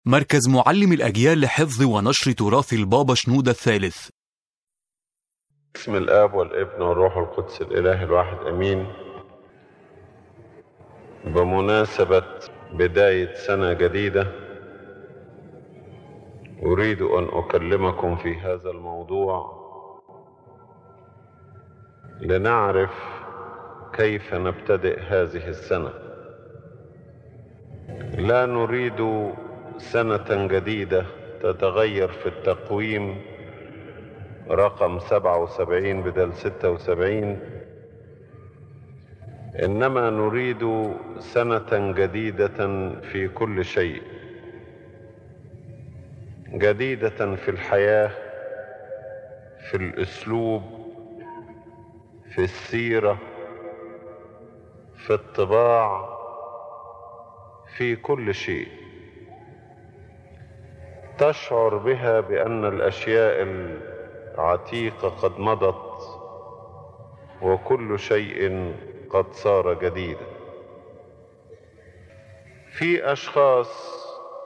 مركز معلم الأجيال لحفظ ونشر تراث البابا شنودة الثالث بسم الآب والابن والروح القدس الإله الواحد أمين بمناسبة بداية سنة جديدة أريد أن أكلمكم في هذا الموضوع لنعرف كيف نبتدئ هذه السنة لا نريد سنة جديدة تتغير في التقويم رقم سبعة وسبعين بدل ستة وسبعين إنما نريد سنة جديدة في كل شيء جديدة في الحياة في الأسلوب في السيرة في الطباع في كل شيء تشعر بها بأن الأشياء العتيقة قد مضت وكل شيء قد صار جديدا في أشخاص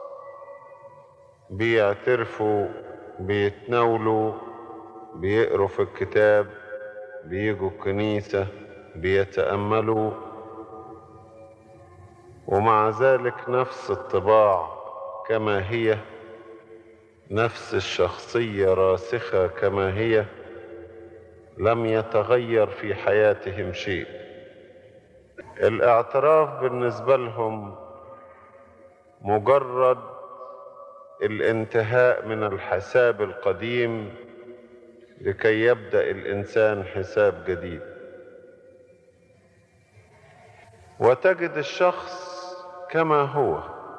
بيعترفوا بيتناولوا بيقروا في الكتاب بيجوا الكنيسة بيتأملوا ومع ذلك نفس الطباع كما هي نفس الشخصية راسخة كما هي لم يتغير في حياتهم شيء الاعتراف بالنسبة لهم مجرد الانتهاء من الحساب القديم لكي يبدأ الإنسان حساب جديد وتجد الشخص كما هو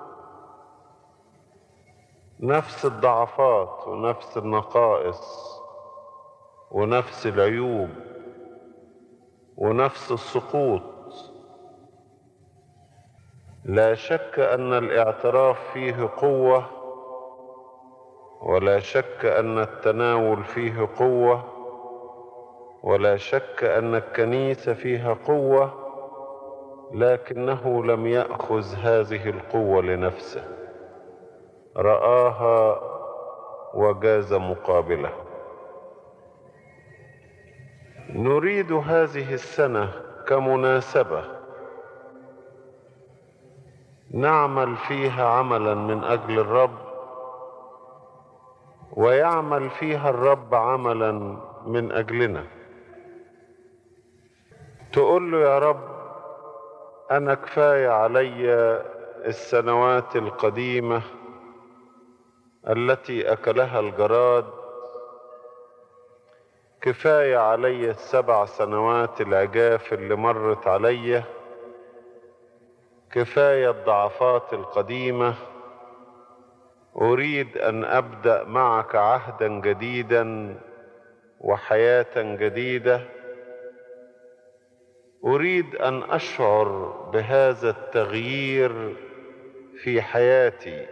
نفس الضعفات ونفس النقائص ونفس العيوب ونفس السقوط لا شك ان الاعتراف فيه قوه ولا شك ان التناول فيه قوه ولا شك ان الكنيسه فيها قوه لكنه لم ياخذ هذه القوه لنفسه راها وجاز مقابله نريد هذه السنه كمناسبه نعمل فيها عملا من اجل الرب ويعمل فيها الرب عملا من اجلنا تقول له يا رب انا كفايه علي السنوات القديمه التي اكلها الجراد كفايه علي السبع سنوات العجاف اللي مرت علي كفايه الضعفات القديمه اريد ان ابدا معك عهدا جديدا وحياه جديده اريد ان اشعر بهذا التغيير في حياتي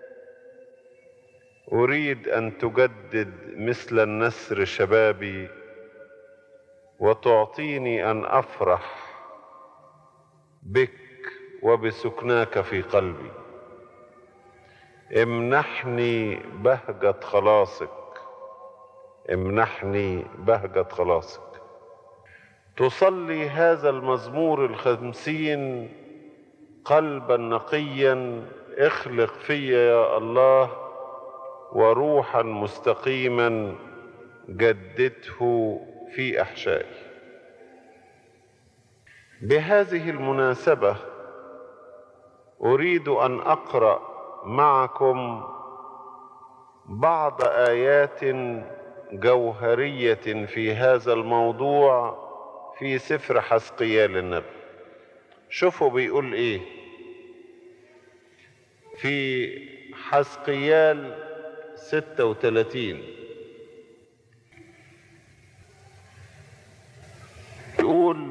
اريد ان تجدد مثل النسر شبابي وتعطيني ان افرح بك وبسكناك في قلبي امنحني بهجة خلاصك امنحني بهجة خلاصك تصلي هذا المزمور الخمسين قلبا نقيا اخلق في يا الله وروحا مستقيما جدده في احشائي بهذه المناسبه اريد ان اقرا معكم بعض ايات جوهريه في هذا الموضوع في سفر حسقيال النبي شوفوا بيقول ايه في حسقيال 36 يقول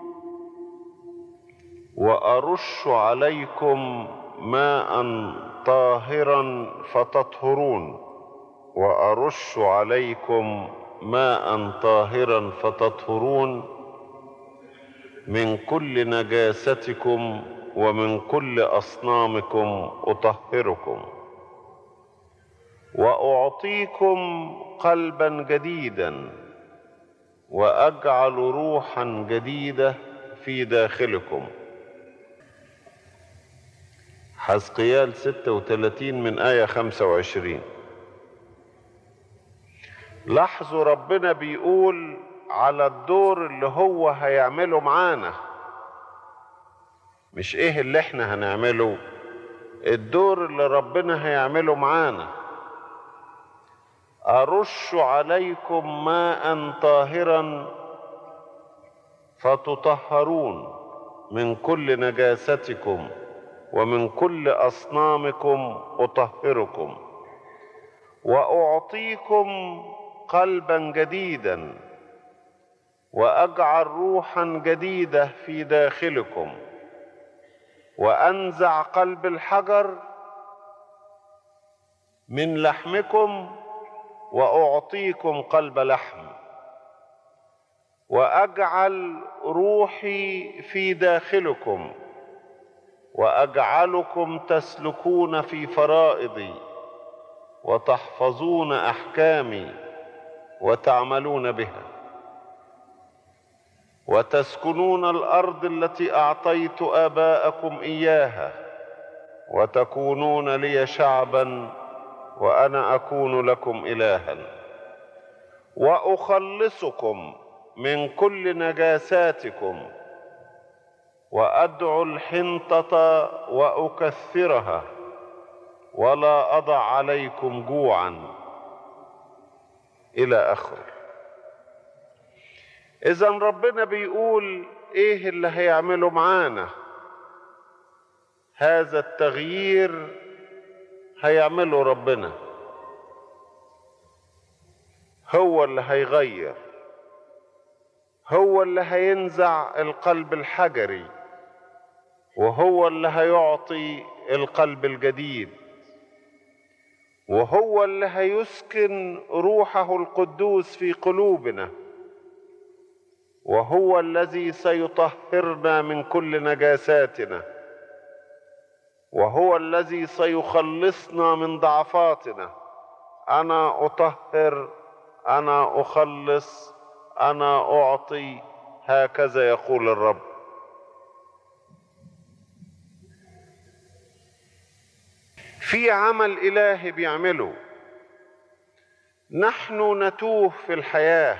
وارش عليكم ماء طاهرا فتطهرون وارش عليكم ماء طاهرا فتطهرون من كل نجاستكم ومن كل اصنامكم اطهركم واعطيكم قلبا جديدا واجعل روحا جديده في داخلكم حزقيال 36 من آية 25 لاحظوا ربنا بيقول على الدور اللي هو هيعمله معانا مش ايه اللي احنا هنعمله الدور اللي ربنا هيعمله معانا أرش عليكم ماء طاهرا فتطهرون من كل نجاستكم ومن كل أصنامكم أطهركم وأعطيكم قلبا جديدا وأجعل روحا جديدة في داخلكم وأنزع قلب الحجر من لحمكم واعطيكم قلب لحم واجعل روحي في داخلكم واجعلكم تسلكون في فرائضي وتحفظون احكامي وتعملون بها وتسكنون الارض التي اعطيت اباءكم اياها وتكونون لي شعبا وانا اكون لكم الها واخلصكم من كل نجاساتكم وادعو الحنطه واكثرها ولا اضع عليكم جوعا الى اخره اذا ربنا بيقول ايه اللي هيعمله معانا هذا التغيير هيعمله ربنا هو اللي هيغير هو اللي هينزع القلب الحجري وهو اللي هيعطي القلب الجديد وهو اللي هيسكن روحه القدوس في قلوبنا وهو الذي سيطهرنا من كل نجاساتنا وهو الذي سيخلصنا من ضعفاتنا انا اطهر انا اخلص انا اعطي هكذا يقول الرب في عمل الهي بيعمله نحن نتوه في الحياه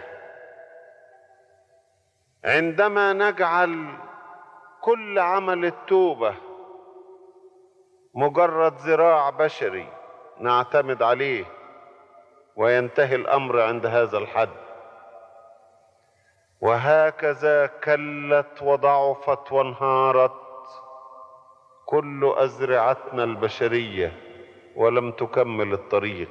عندما نجعل كل عمل التوبه مجرد ذراع بشري نعتمد عليه وينتهي الامر عند هذا الحد وهكذا كلت وضعفت وانهارت كل ازرعتنا البشريه ولم تكمل الطريق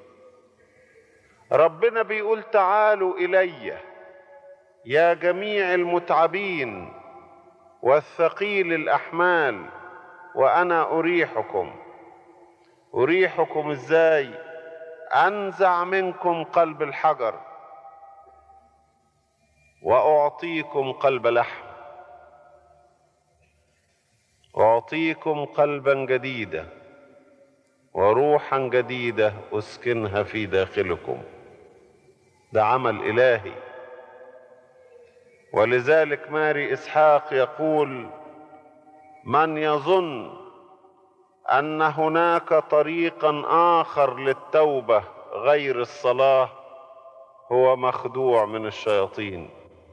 ربنا بيقول تعالوا الي يا جميع المتعبين والثقيل الاحمال وانا اريحكم اريحكم ازاي انزع منكم قلب الحجر واعطيكم قلب لحم اعطيكم قلبا جديدا وروحا جديده اسكنها في داخلكم ده عمل الهي ولذلك ماري اسحاق يقول من يظن ان هناك طريقا اخر للتوبه غير الصلاه هو مخدوع من الشياطين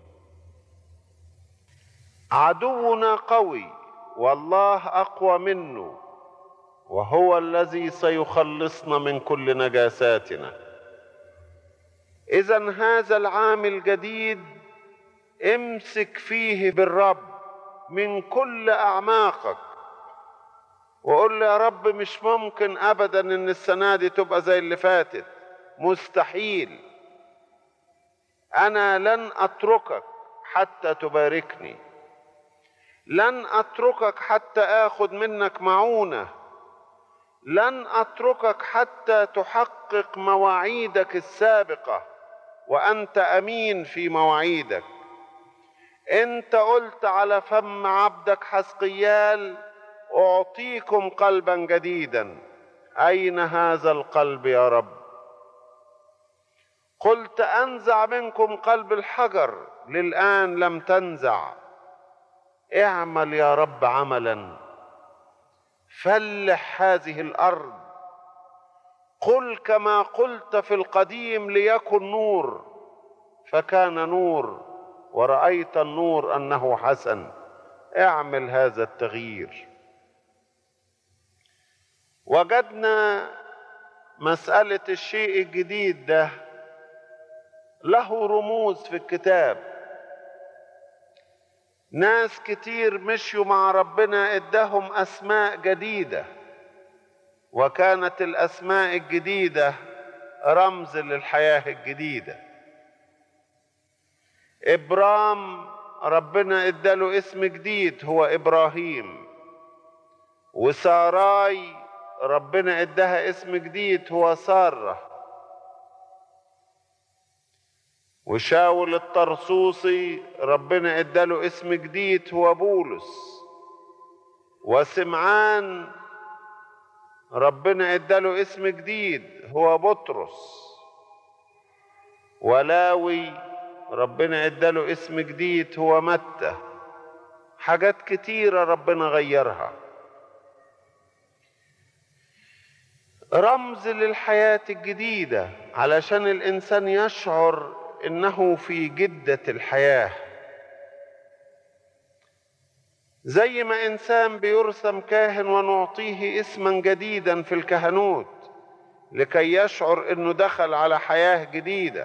عدونا قوي والله اقوى منه وهو الذي سيخلصنا من كل نجاساتنا اذا هذا العام الجديد امسك فيه بالرب من كل اعماقك وقول له يا رب مش ممكن ابدا ان السنه دي تبقى زي اللي فاتت مستحيل انا لن اتركك حتى تباركني لن اتركك حتى اخذ منك معونه لن اتركك حتى تحقق مواعيدك السابقه وانت امين في مواعيدك انت قلت على فم عبدك حسقيال اعطيكم قلبا جديدا اين هذا القلب يا رب قلت انزع منكم قلب الحجر للان لم تنزع اعمل يا رب عملا فلح هذه الارض قل كما قلت في القديم ليكن نور فكان نور ورأيت النور أنه حسن اعمل هذا التغيير وجدنا مسألة الشيء الجديد ده له رموز في الكتاب ناس كتير مشيوا مع ربنا اداهم أسماء جديدة وكانت الأسماء الجديدة رمز للحياة الجديده ابرام ربنا اداله اسم جديد هو ابراهيم وساراي ربنا اداها اسم جديد هو ساره وشاول الطرسوسي ربنا اداله اسم جديد هو بولس وسمعان ربنا اداله اسم جديد هو بطرس ولاوي ربنا اداله اسم جديد هو متى حاجات كتيرة ربنا غيرها رمز للحياة الجديدة علشان الإنسان يشعر إنه في جدة الحياة زي ما إنسان بيرسم كاهن ونعطيه اسما جديدا في الكهنوت لكي يشعر إنه دخل على حياة جديدة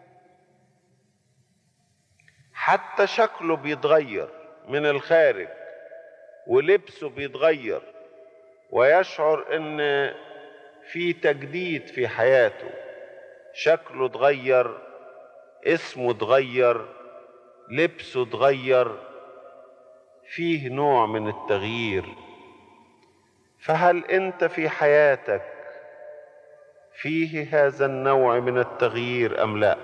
حتى شكله بيتغير من الخارج ولبسه بيتغير ويشعر ان في تجديد في حياته شكله اتغير اسمه اتغير لبسه اتغير فيه نوع من التغيير فهل انت في حياتك فيه هذا النوع من التغيير ام لا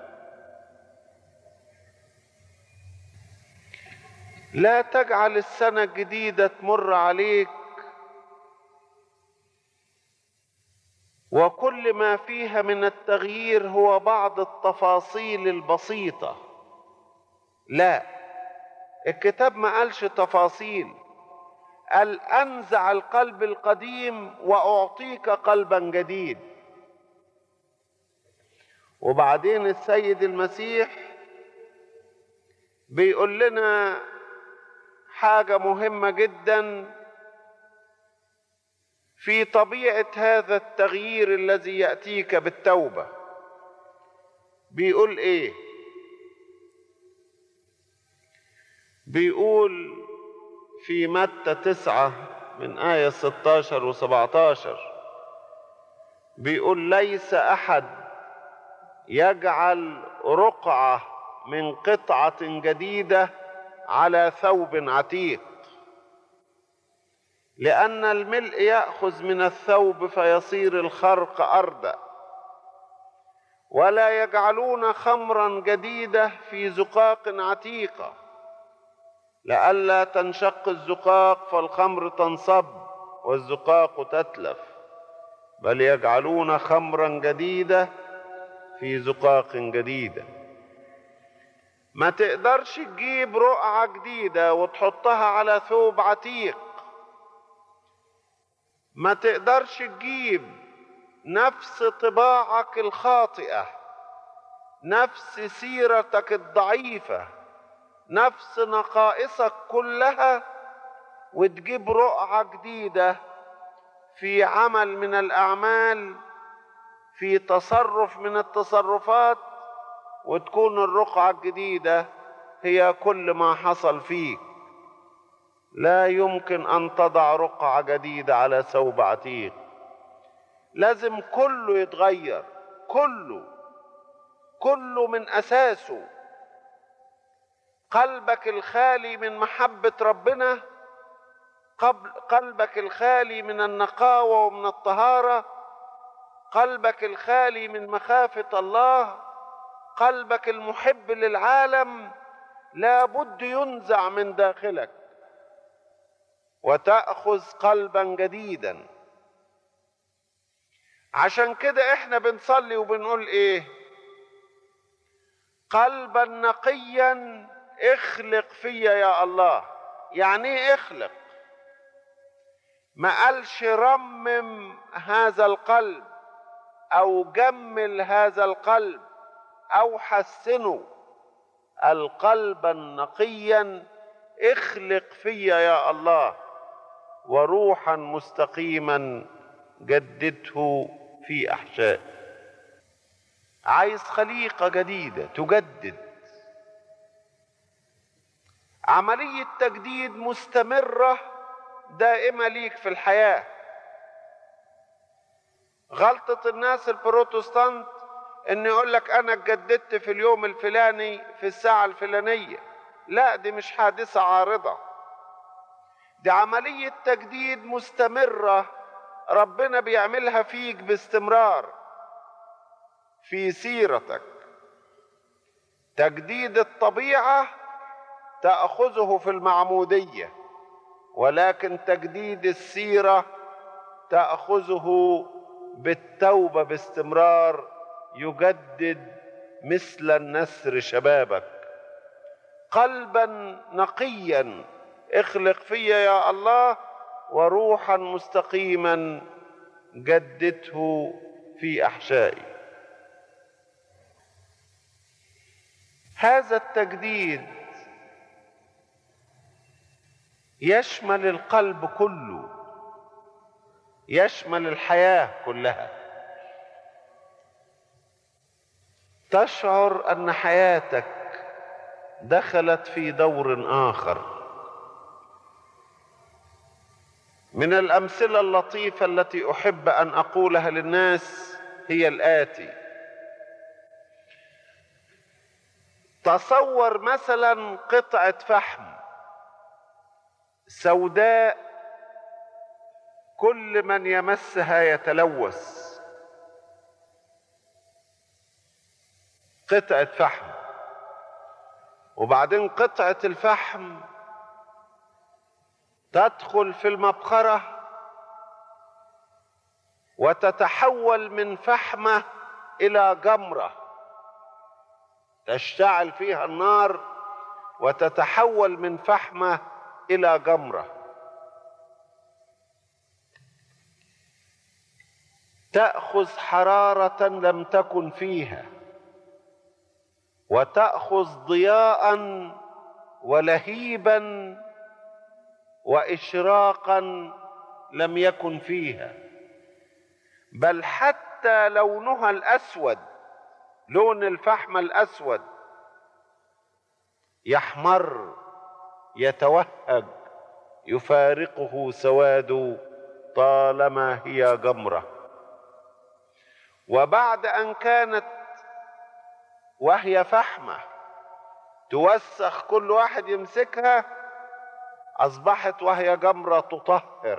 لا تجعل السنة الجديدة تمر عليك وكل ما فيها من التغيير هو بعض التفاصيل البسيطة لا الكتاب ما قالش تفاصيل قال أنزع القلب القديم وأعطيك قلبا جديد وبعدين السيد المسيح بيقول لنا حاجة مهمة جدا في طبيعة هذا التغيير الذي يأتيك بالتوبة بيقول ايه بيقول في متى تسعة من آية 16 و 17 بيقول ليس أحد يجعل رقعة من قطعة جديدة على ثوب عتيق لأن الملء يأخذ من الثوب فيصير الخرق أردا ولا يجعلون خمرا جديدة في زقاق عتيقة لئلا تنشق الزقاق فالخمر تنصب والزقاق تتلف بل يجعلون خمرا جديدة في زقاق جديده ما تقدرش تجيب رقعة جديدة وتحطها على ثوب عتيق ما تقدرش تجيب نفس طباعك الخاطئة نفس سيرتك الضعيفة نفس نقائصك كلها وتجيب رقعة جديدة في عمل من الأعمال في تصرف من التصرفات وتكون الرقعة الجديدة هي كل ما حصل فيك لا يمكن أن تضع رقعة جديدة على ثوب عتيق لازم كله يتغير كله كله من أساسه قلبك الخالي من محبة ربنا قبل قلبك الخالي من النقاوة ومن الطهارة قلبك الخالي من مخافة الله قلبك المحب للعالم لابد ينزع من داخلك وتأخذ قلبا جديدا عشان كده احنا بنصلي وبنقول ايه قلبا نقيا اخلق فيا يا الله يعني ايه اخلق ما قالش رمم هذا القلب او جمل هذا القلب او حسنه القلب نقيا اخلق فيا يا الله وروحا مستقيما جدده في احشائي عايز خليقه جديده تجدد عمليه تجديد مستمره دائمه ليك في الحياه غلطه الناس البروتستانت ان يقول لك انا اتجددت في اليوم الفلاني في الساعه الفلانيه لا دي مش حادثه عارضه دي عمليه تجديد مستمره ربنا بيعملها فيك باستمرار في سيرتك تجديد الطبيعه تاخذه في المعموديه ولكن تجديد السيره تاخذه بالتوبه باستمرار يجدد مثل النسر شبابك قلبا نقيا اخلق فيا يا الله وروحا مستقيما جدده في احشائي هذا التجديد يشمل القلب كله يشمل الحياه كلها تشعر ان حياتك دخلت في دور اخر من الامثله اللطيفه التي احب ان اقولها للناس هي الاتي تصور مثلا قطعه فحم سوداء كل من يمسها يتلوث قطعه فحم وبعدين قطعه الفحم تدخل في المبخره وتتحول من فحمه الى جمره تشتعل فيها النار وتتحول من فحمه الى جمره تاخذ حراره لم تكن فيها وتاخذ ضياء ولهيبا واشراقا لم يكن فيها بل حتى لونها الاسود لون الفحم الاسود يحمر يتوهج يفارقه سواد طالما هي جمره وبعد ان كانت وهي فحمه توسخ كل واحد يمسكها اصبحت وهي جمره تطهر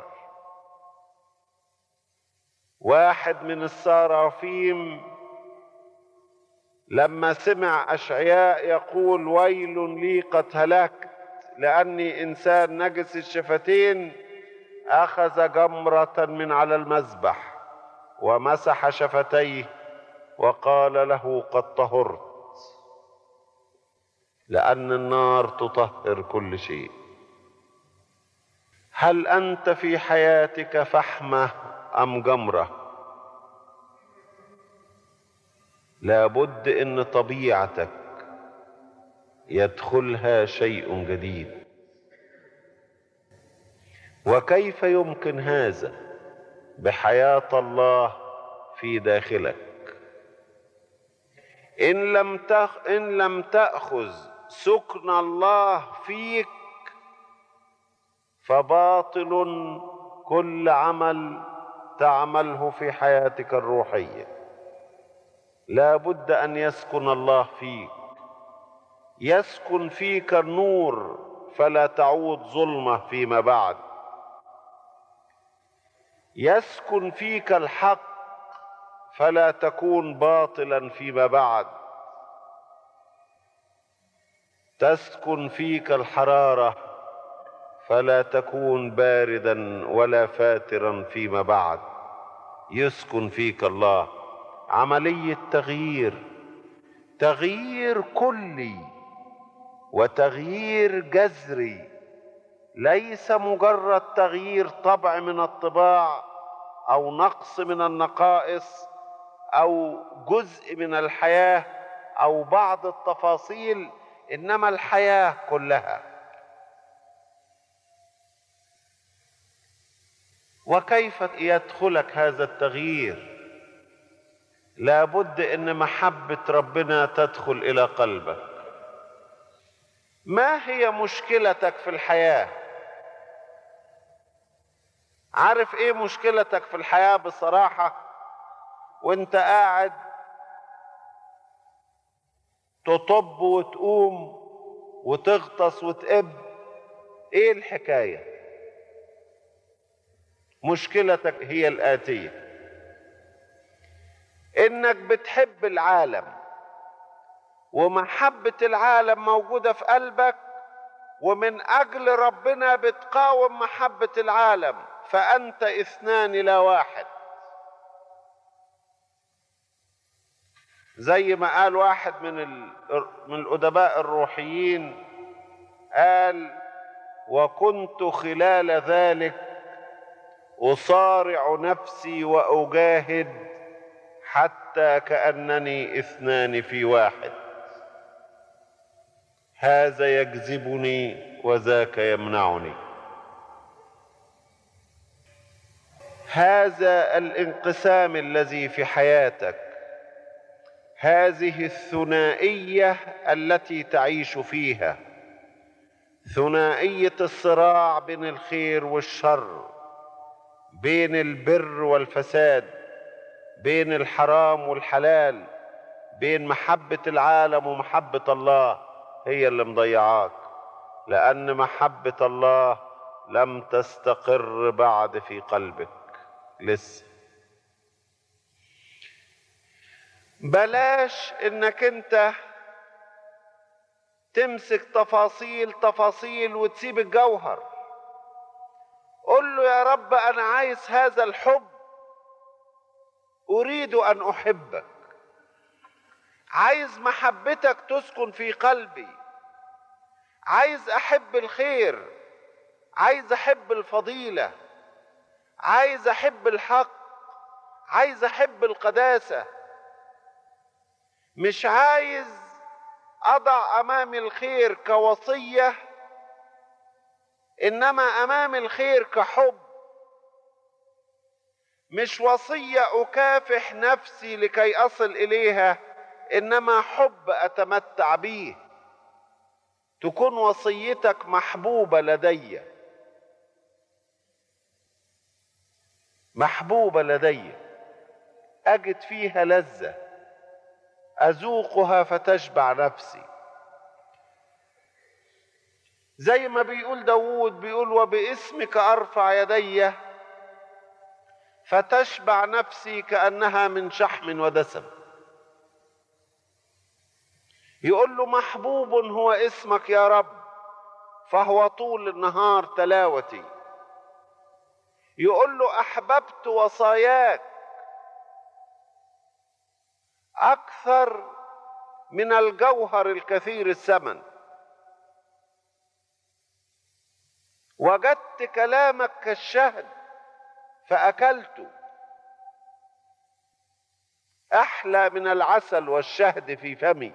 واحد من الصرافيم لما سمع اشعياء يقول ويل لي قد هلكت لاني انسان نجس الشفتين اخذ جمره من على المذبح ومسح شفتيه وقال له قد طهرت لان النار تطهر كل شيء هل انت في حياتك فحمه ام جمره لابد ان طبيعتك يدخلها شيء جديد وكيف يمكن هذا بحياه الله في داخلك ان لم تخ ان لم تاخذ سكن الله فيك فباطل كل عمل تعمله في حياتك الروحيه لا بد ان يسكن الله فيك يسكن فيك النور فلا تعود ظلمه فيما بعد يسكن فيك الحق فلا تكون باطلا فيما بعد تسكن فيك الحراره فلا تكون باردا ولا فاترا فيما بعد يسكن فيك الله عمليه تغيير تغيير كلي وتغيير جذري ليس مجرد تغيير طبع من الطباع او نقص من النقائص او جزء من الحياه او بعض التفاصيل انما الحياه كلها وكيف يدخلك هذا التغيير لابد ان محبه ربنا تدخل الى قلبك ما هي مشكلتك في الحياه عارف ايه مشكلتك في الحياه بصراحه وانت قاعد تطب وتقوم وتغطس وتقب ايه الحكايه مشكلتك هي الاتيه انك بتحب العالم ومحبه العالم موجوده في قلبك ومن اجل ربنا بتقاوم محبه العالم فانت اثنان لا واحد زي ما قال واحد من من الادباء الروحيين قال وكنت خلال ذلك اصارع نفسي واجاهد حتى كانني اثنان في واحد هذا يجذبني وذاك يمنعني هذا الانقسام الذي في حياتك هذه الثنائيه التي تعيش فيها ثنائيه الصراع بين الخير والشر بين البر والفساد بين الحرام والحلال بين محبه العالم ومحبه الله هي اللي مضيعاك لان محبه الله لم تستقر بعد في قلبك لسه بلاش انك انت تمسك تفاصيل تفاصيل وتسيب الجوهر قل له يا رب انا عايز هذا الحب اريد ان احبك عايز محبتك تسكن في قلبي عايز احب الخير عايز احب الفضيله عايز احب الحق عايز احب القداسه مش عايز اضع امامي الخير كوصيه انما امام الخير كحب مش وصيه اكافح نفسي لكي اصل اليها انما حب اتمتع به تكون وصيتك محبوبه لدي محبوبه لدي اجد فيها لذه اذوقها فتشبع نفسي زي ما بيقول داوود بيقول وباسمك ارفع يدي فتشبع نفسي كانها من شحم ودسم يقول له محبوب هو اسمك يا رب فهو طول النهار تلاوتي يقول له احببت وصاياك اكثر من الجوهر الكثير الثمن وجدت كلامك كالشهد فاكلت احلى من العسل والشهد في فمي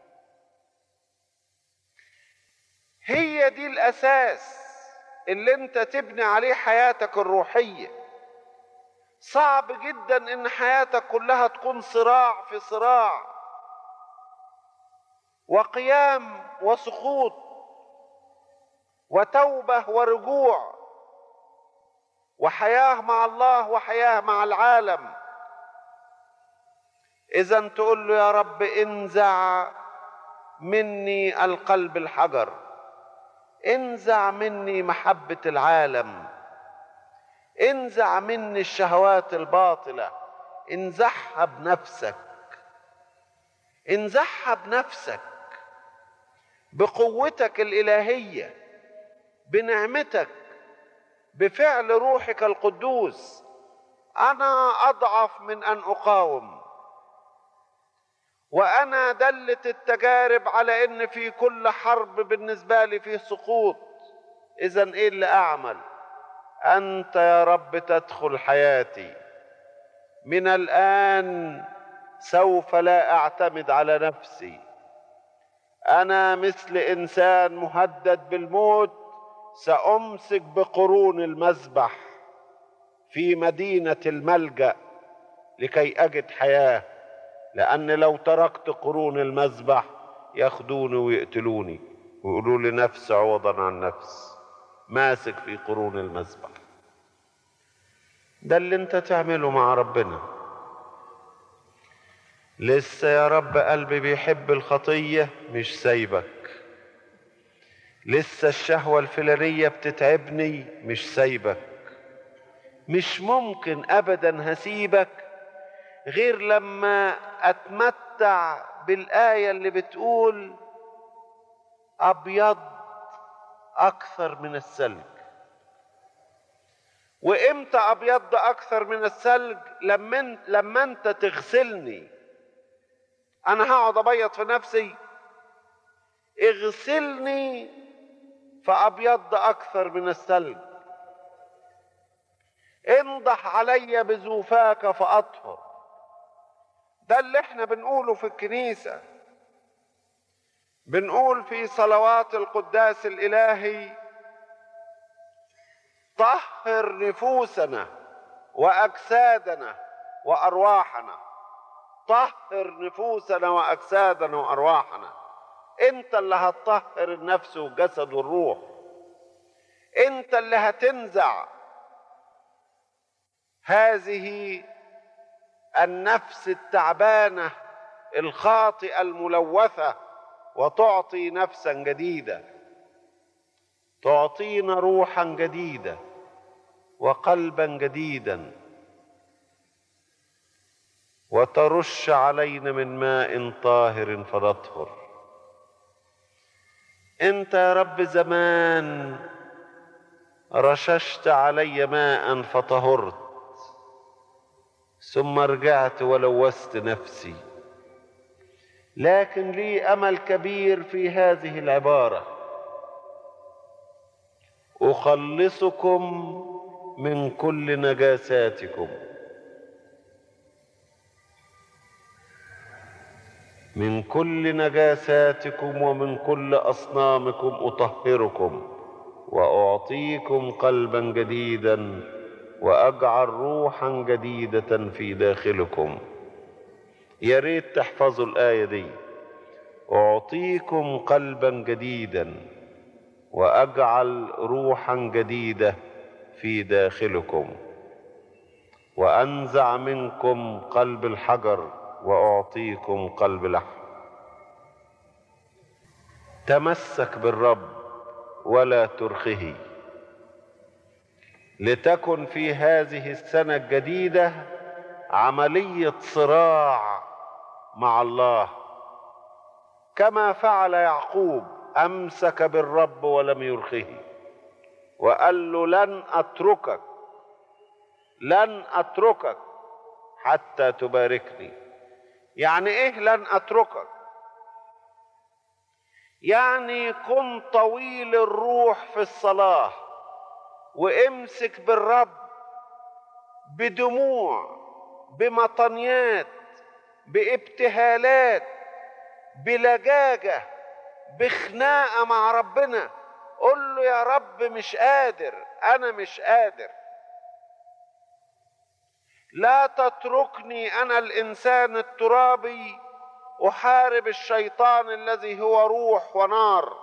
هي دي الاساس اللي انت تبني عليه حياتك الروحيه صعب جدا ان حياتك كلها تكون صراع في صراع وقيام وسقوط وتوبه ورجوع وحياه مع الله وحياه مع العالم اذا تقول له يا رب انزع مني القلب الحجر انزع مني محبه العالم انزع مني الشهوات الباطله انزعها بنفسك انزعها بنفسك بقوتك الالهيه بنعمتك بفعل روحك القدوس انا اضعف من ان اقاوم وانا دلت التجارب على ان في كل حرب بالنسبه لي فيه سقوط اذا ايه اللي اعمل انت يا رب تدخل حياتي من الان سوف لا اعتمد على نفسي انا مثل انسان مهدد بالموت سامسك بقرون المذبح في مدينه الملجا لكي اجد حياه لان لو تركت قرون المذبح ياخدوني ويقتلوني ويقولوا لي نفس عوضا عن نفس ماسك في قرون المذبح ده اللي انت تعمله مع ربنا لسه يا رب قلبي بيحب الخطيه مش سايبك لسه الشهوه الفلانيه بتتعبني مش سايبك مش ممكن ابدا هسيبك غير لما اتمتع بالايه اللي بتقول ابيض اكثر من الثلج وامتى ابيض اكثر من الثلج لما لما انت تغسلني انا هقعد ابيض في نفسي اغسلني فابيض اكثر من الثلج انضح علي بزوفاك فاطهر ده اللي احنا بنقوله في الكنيسه بنقول في صلوات القداس الالهي طهر نفوسنا واجسادنا وارواحنا طهر نفوسنا واجسادنا وارواحنا انت اللي هتطهر النفس والجسد والروح انت اللي هتنزع هذه النفس التعبانه الخاطئه الملوثه وتعطي نفسا جديده تعطينا روحا جديده وقلبا جديدا وترش علينا من ماء طاهر فنطهر انت يا رب زمان رششت علي ماء فطهرت ثم رجعت ولوثت نفسي لكن لي امل كبير في هذه العباره اخلصكم من كل نجاساتكم من كل نجاساتكم ومن كل اصنامكم اطهركم واعطيكم قلبا جديدا واجعل روحا جديده في داخلكم يا ريت تحفظوا الايه دي اعطيكم قلبا جديدا واجعل روحا جديده في داخلكم وانزع منكم قلب الحجر واعطيكم قلب لحم تمسك بالرب ولا ترخه لتكن في هذه السنه الجديده عمليه صراع مع الله كما فعل يعقوب امسك بالرب ولم يرخه وقال له لن اتركك لن اتركك حتى تباركني يعني ايه لن اتركك يعني كن طويل الروح في الصلاه وامسك بالرب بدموع بمطنيات بابتهالات بلجاجه بخناقه مع ربنا قل له يا رب مش قادر انا مش قادر لا تتركني انا الانسان الترابي احارب الشيطان الذي هو روح ونار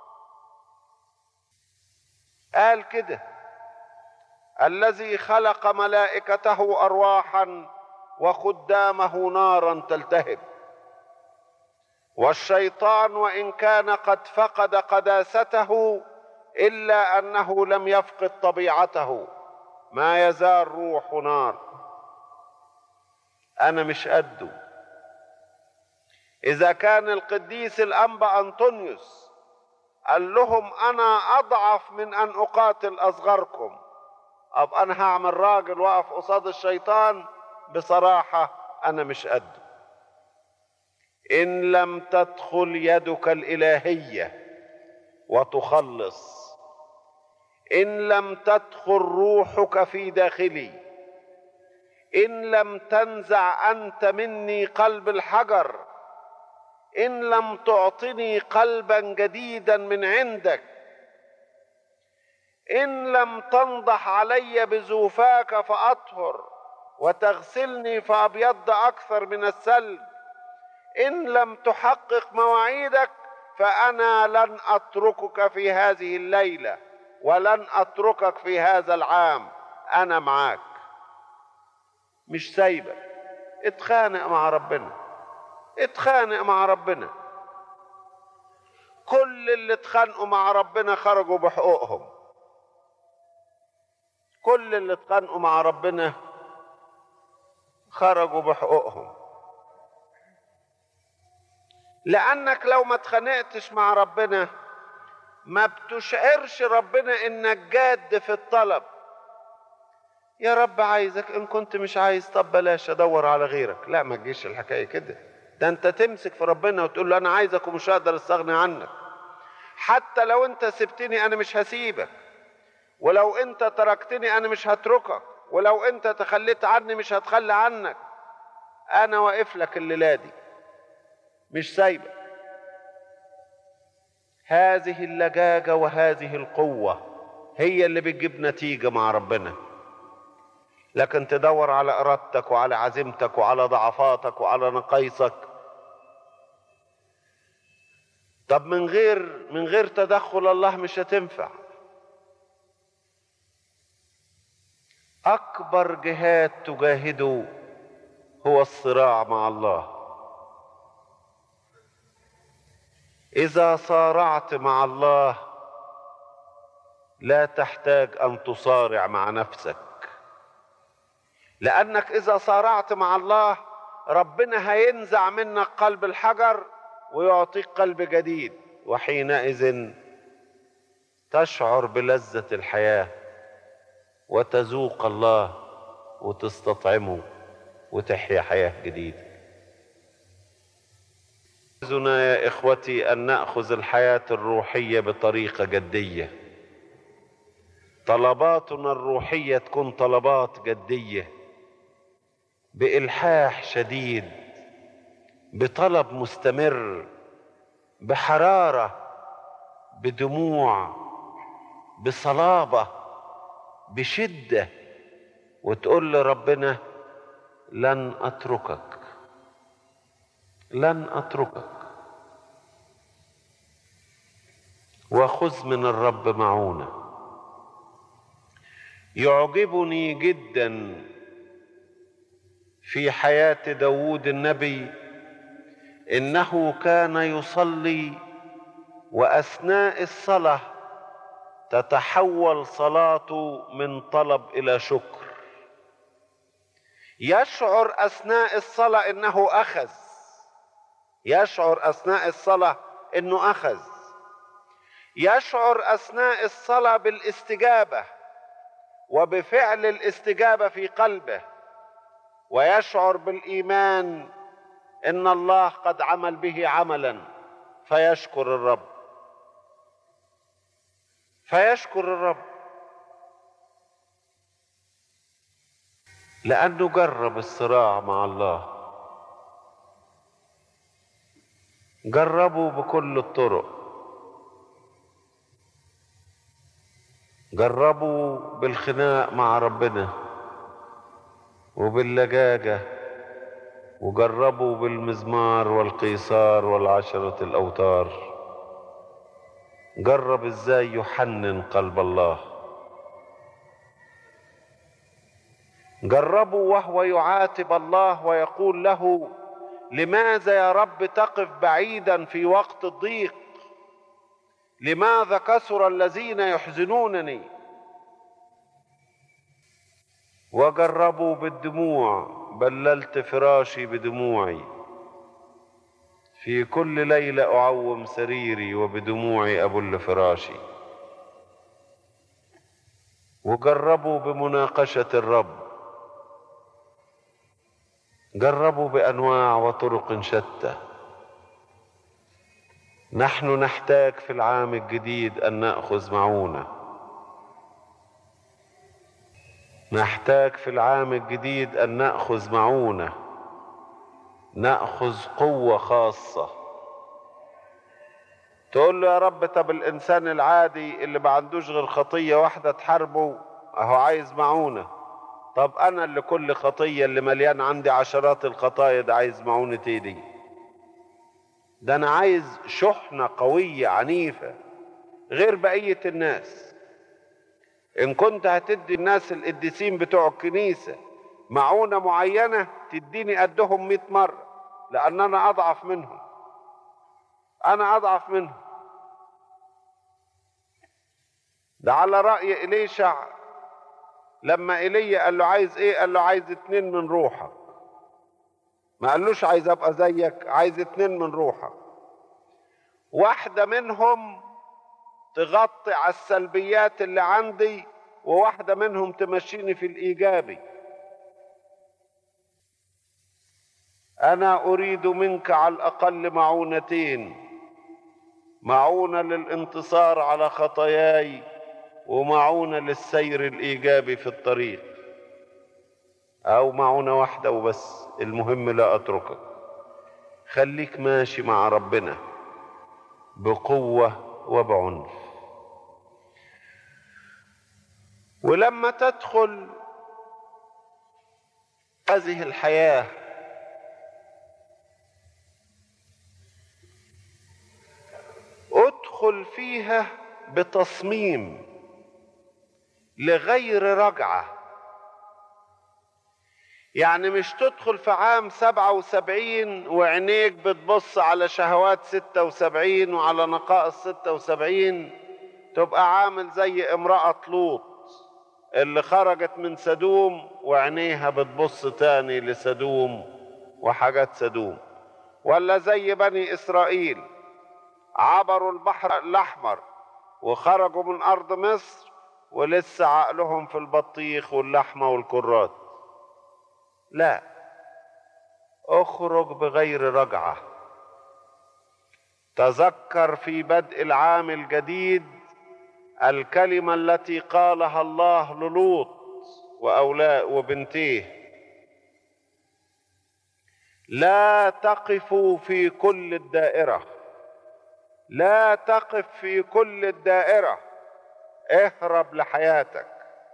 قال كده الذي خلق ملائكته ارواحا وخدامه نارا تلتهب والشيطان وان كان قد فقد قداسته الا انه لم يفقد طبيعته ما يزال روح نار انا مش قده اذا كان القديس الانبا انطونيوس قال لهم انا اضعف من ان اقاتل اصغركم ابقى انا هعمل راجل واقف قصاد الشيطان بصراحه انا مش قده ان لم تدخل يدك الالهيه وتخلص ان لم تدخل روحك في داخلي ان لم تنزع انت مني قلب الحجر ان لم تعطني قلبا جديدا من عندك ان لم تنضح علي بزوفاك فاطهر وتغسلني فابيض اكثر من الثلج ان لم تحقق مواعيدك فانا لن اتركك في هذه الليله ولن اتركك في هذا العام انا معاك مش سايبك اتخانق مع ربنا اتخانق مع ربنا كل اللي اتخانقوا مع ربنا خرجوا بحقوقهم كل اللي اتخانقوا مع ربنا خرجوا بحقوقهم لانك لو ما اتخانقتش مع ربنا ما بتشعرش ربنا انك جاد في الطلب يا رب عايزك ان كنت مش عايز طب بلاش ادور على غيرك لا ما تجيش الحكايه كده ده انت تمسك في ربنا وتقول له انا عايزك ومش هقدر استغني عنك حتى لو انت سبتني انا مش هسيبك ولو انت تركتني انا مش هتركك ولو انت تخليت عني مش هتخلى عنك انا واقف لك الليله دي مش سايبك هذه اللجاجه وهذه القوه هي اللي بتجيب نتيجه مع ربنا لكن تدور على ارادتك وعلى عزيمتك وعلى ضعفاتك وعلى نقايصك طب من غير من غير تدخل الله مش هتنفع اكبر جهاد تجاهده هو الصراع مع الله اذا صارعت مع الله لا تحتاج ان تصارع مع نفسك لانك اذا صارعت مع الله ربنا هينزع منك قلب الحجر ويعطيك قلب جديد وحينئذ تشعر بلذه الحياه وتذوق الله وتستطعمه وتحيا حياه جديده عايزنا يا اخوتي ان ناخذ الحياه الروحيه بطريقه جديه طلباتنا الروحيه تكون طلبات جديه بالحاح شديد بطلب مستمر بحراره بدموع بصلابه بشده وتقول لربنا لن اتركك لن اتركك وخذ من الرب معونه يعجبني جدا في حياه داود النبي انه كان يصلي واثناء الصلاه تتحول صلاته من طلب الى شكر يشعر اثناء الصلاه انه اخذ يشعر اثناء الصلاه انه اخذ يشعر اثناء الصلاه بالاستجابه وبفعل الاستجابه في قلبه ويشعر بالايمان ان الله قد عمل به عملا فيشكر الرب فيشكر الرب لانه جرب الصراع مع الله جربوا بكل الطرق جربوا بالخناق مع ربنا وباللجاجة وجربوا بالمزمار والقيصار والعشرة الأوتار جرب ازاي يحنن قلب الله جربوا وهو يعاتب الله ويقول له لماذا يا رب تقف بعيدا في وقت الضيق لماذا كثر الذين يحزنونني وجربوا بالدموع بللت فراشي بدموعي في كل ليلة أعوم سريري وبدموعي أبل فراشي وجربوا بمناقشة الرب جربوا بأنواع وطرق شتى نحن نحتاج في العام الجديد أن نأخذ معونة نحتاج في العام الجديد أن نأخذ معونة نأخذ قوة خاصة تقول له يا رب طب الإنسان العادي اللي ما عندوش غير خطية واحدة تحاربه أهو عايز معونة طب أنا اللي كل خطية اللي مليان عندي عشرات الخطايا ده عايز معونة إيه دي ده أنا عايز شحنة قوية عنيفة غير بقية الناس إن كنت هتدي الناس القديسين بتوع الكنيسة معونة معينة تديني قدهم مئة مرة لأن أنا أضعف منهم أنا أضعف منهم ده على رأي إليشع لما ايليا قال له عايز ايه قال له عايز اتنين من روحك ما قالوش عايز ابقى زيك عايز اتنين من روحك واحدة منهم تغطي على السلبيات اللي عندي وواحدة منهم تمشيني في الإيجابي أنا أريد منك على الأقل معونتين معونة للانتصار على خطاياي ومعونة للسير الإيجابي في الطريق أو معونة واحدة وبس المهم لا أتركك خليك ماشي مع ربنا بقوة وبعنف ولما تدخل هذه الحياة ادخل فيها بتصميم لغير رجعة يعني مش تدخل في عام سبعة وسبعين وعينيك بتبص على شهوات ستة وسبعين وعلى نقائص ستة وسبعين تبقى عامل زي امرأة لوط اللي خرجت من سدوم وعينيها بتبص تاني لسدوم وحاجات سدوم ولا زي بني إسرائيل عبروا البحر الأحمر وخرجوا من أرض مصر ولسه عقلهم في البطيخ واللحمة والكرات لا اخرج بغير رجعة تذكر في بدء العام الجديد الكلمة التي قالها الله للوط وأولاء وبنتيه لا تقفوا في كل الدائرة لا تقف في كل الدائرة اهرب لحياتك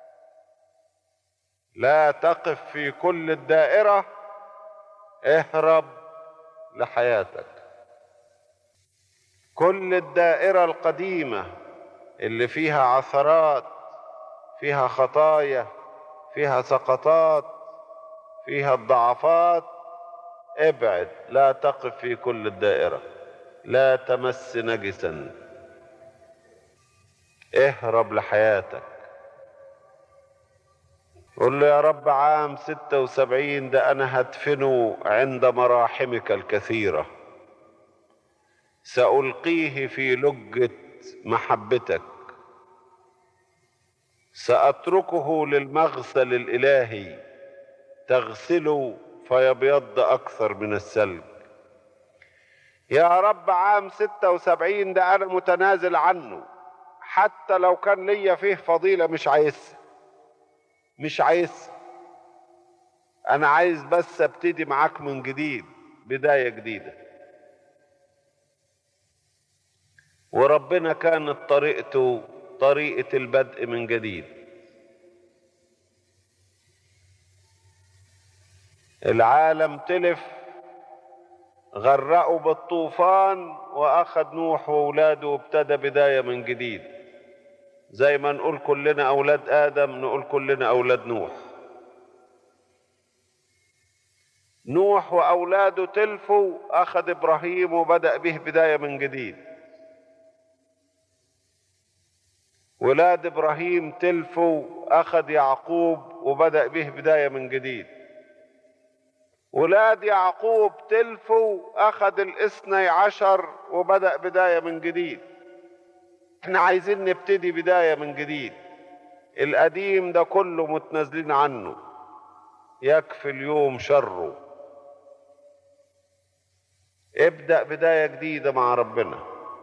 لا تقف في كل الدائرة اهرب لحياتك كل الدائرة القديمة اللي فيها عثرات فيها خطايا فيها سقطات فيها الضعفات ابعد لا تقف في كل الدائرة لا تمس نجسا اهرب لحياتك قل له يا رب عام ستة وسبعين ده أنا هدفنه عند مراحمك الكثيرة سألقيه في لجة محبتك سأتركه للمغسل الإلهي تغسله فيبيض أكثر من الثلج يا رب عام ستة وسبعين ده أنا متنازل عنه حتى لو كان ليا فيه فضيلة مش عايزها مش عايزها أنا عايز بس أبتدي معاك من جديد بداية جديدة وربنا كانت طريقته طريقة البدء من جديد العالم تلف غرقوا بالطوفان واخذ نوح واولاده وابتدى بدايه من جديد زي ما نقول كلنا اولاد ادم نقول كلنا اولاد نوح نوح واولاده تلفوا اخذ ابراهيم وبدا به بدايه من جديد ولاد ابراهيم تلفوا اخذ يعقوب وبدا به بدايه من جديد ولاد يعقوب تلفوا اخذ الاثني عشر وبدا بدايه من جديد احنا عايزين نبتدي بدايه من جديد القديم ده كله متنازلين عنه يكفي اليوم شره ابدأ بداية جديدة مع ربنا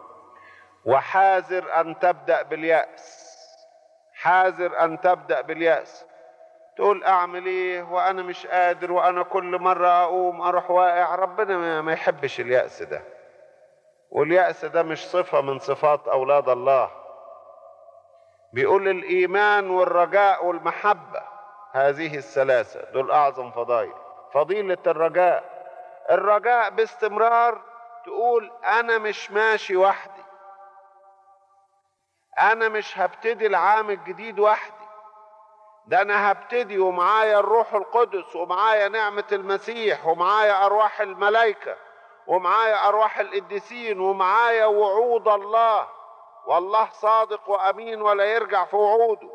وحاذر أن تبدأ باليأس حاذر أن تبدأ باليأس تقول أعمل إيه وأنا مش قادر وأنا كل مرة أقوم أروح واقع ربنا ما يحبش اليأس ده واليأس ده مش صفة من صفات أولاد الله بيقول الإيمان والرجاء والمحبة هذه الثلاثة دول أعظم فضائل فضيلة الرجاء الرجاء باستمرار تقول أنا مش ماشي وحدي أنا مش هبتدي العام الجديد وحدي ده أنا هبتدي ومعايا الروح القدس ومعايا نعمة المسيح ومعايا أرواح الملائكة ومعايا أرواح القديسين ومعايا وعود الله والله صادق وأمين ولا يرجع في وعوده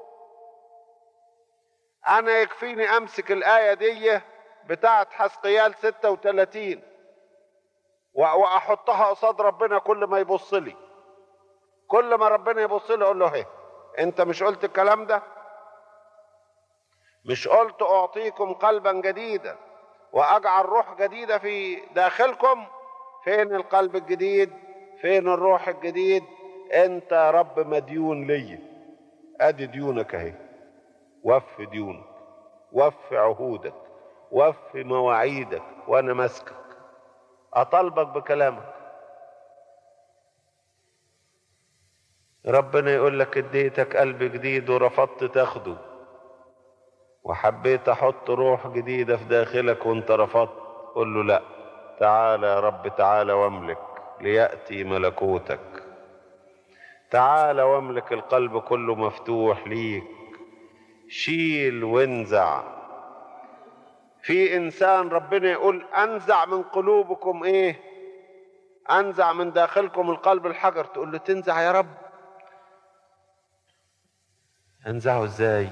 أنا يكفيني أمسك الآية دي بتاعت حسقيال 36 وأحطها قصاد ربنا كل ما يبص لي كل ما ربنا يبص لي أقول له هي أنت مش قلت الكلام ده مش قلت أعطيكم قلبا جديدا وأجعل روح جديدة في داخلكم فين القلب الجديد فين الروح الجديد انت يا رب مديون لي ادي ديونك اهي وف ديونك وف عهودك وف مواعيدك وانا ماسكك اطالبك بكلامك ربنا يقول لك اديتك قلب جديد ورفضت تاخده وحبيت احط روح جديده في داخلك وانت رفضت قل له لا تعالى يا رب تعالى واملك لياتي ملكوتك تعالى واملك القلب كله مفتوح ليك شيل وانزع في انسان ربنا يقول انزع من قلوبكم ايه انزع من داخلكم القلب الحجر تقول له تنزع يا رب انزعه ازاي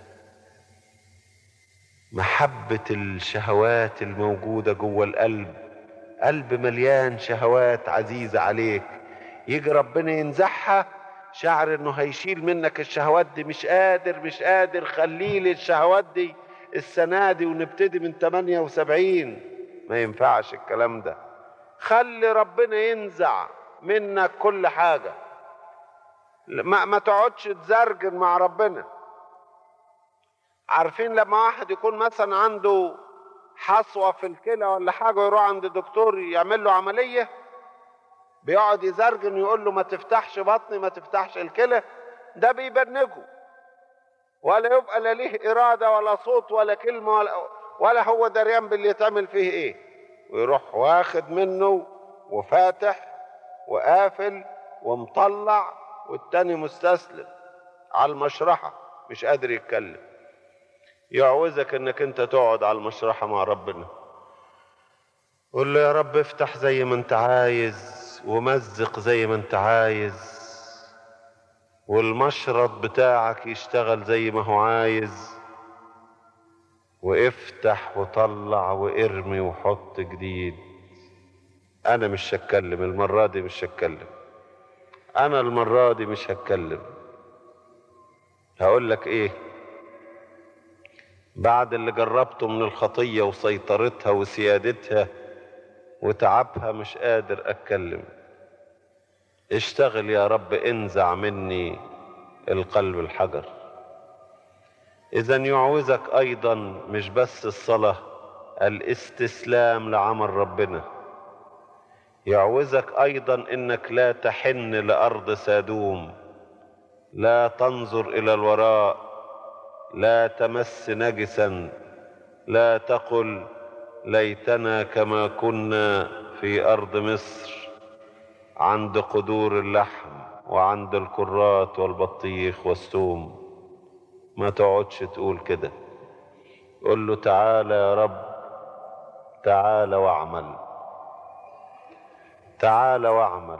محبة الشهوات الموجودة جوه القلب قلب مليان شهوات عزيزة عليك يجي ربنا ينزعها شعر انه هيشيل منك الشهوات دي مش قادر مش قادر خليه لي الشهوات دي السنة دي ونبتدي من 78 ما ينفعش الكلام ده خلي ربنا ينزع منك كل حاجة ما, ما تقعدش تزرجن مع ربنا عارفين لما واحد يكون مثلا عنده حصوة في الكلى ولا حاجة ويروح عند دكتور يعمل له عملية بيقعد يزرجن يقول له ما تفتحش بطني ما تفتحش الكلى ده بيبنجه ولا يبقى لا ليه إرادة ولا صوت ولا كلمة ولا, ولا هو دريان باللي يتعمل فيه إيه ويروح واخد منه وفاتح وقافل ومطلع والتاني مستسلم على المشرحة مش قادر يتكلم يعوزك انك انت تقعد على المشرحة مع ربنا قول له يا رب افتح زي ما انت عايز ومزق زي ما انت عايز والمشرط بتاعك يشتغل زي ما هو عايز وافتح وطلع وارمي وحط جديد انا مش هتكلم المرة دي مش هتكلم انا المرة دي مش هتكلم هقول لك ايه بعد اللي جربته من الخطية وسيطرتها وسيادتها وتعبها مش قادر اتكلم اشتغل يا رب انزع مني القلب الحجر اذا يعوزك ايضا مش بس الصلاة الاستسلام لعمل ربنا يعوزك ايضا انك لا تحن لارض سادوم لا تنظر الى الوراء لا تمس نجسا لا تقل ليتنا كما كنا في ارض مصر عند قدور اللحم وعند الكرات والبطيخ والثوم ما تقعدش تقول كده قل له تعالى يا رب تعالى واعمل تعالى واعمل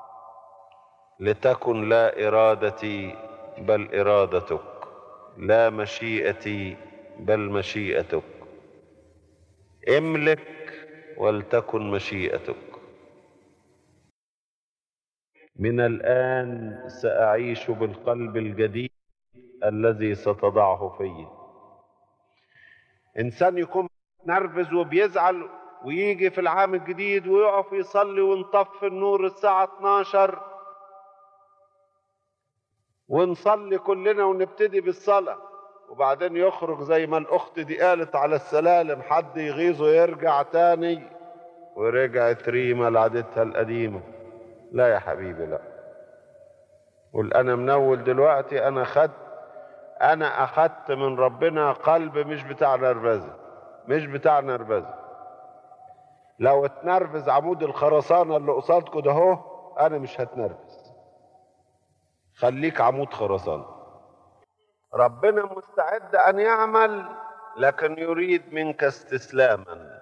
لتكن لا ارادتي بل ارادتك لا مشيئتي بل مشيئتك املك ولتكن مشيئتك من الان ساعيش بالقلب الجديد الذي ستضعه فيه انسان يكون نرفز وبيزعل ويجي في العام الجديد ويقف يصلي ونطفي النور الساعة 12 ونصلي كلنا ونبتدي بالصلاة وبعدين يخرج زي ما الأخت دي قالت على السلالم حد يغيظه يرجع تاني ورجعت ريما لعادتها القديمة لا يا حبيبي لا قول أنا منول دلوقتي أنا خدت أنا أخدت من ربنا قلب مش بتاع نرفزة مش بتاع نرفزة لو اتنرفز عمود الخرسانة اللي قصادكوا ده اهو أنا مش هتنرفز خليك عمود خرسانة ربنا مستعد أن يعمل لكن يريد منك استسلاما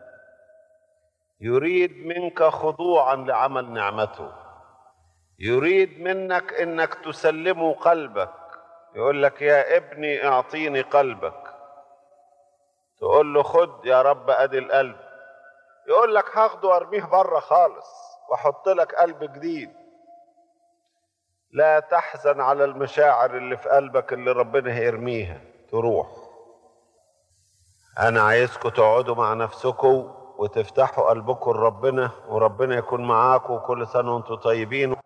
يريد منك خضوعا لعمل نعمته يريد منك انك تسلمه قلبك يقول لك يا ابني اعطيني قلبك تقول له خد يا رب ادي القلب يقول لك هاخده وارميه بره خالص واحط لك قلب جديد لا تحزن على المشاعر اللي في قلبك اللي ربنا هيرميها تروح انا عايزكم تقعدوا مع نفسكم وتفتحوا قلبكم لربنا وربنا يكون معاكم كل سنه وانتم طيبين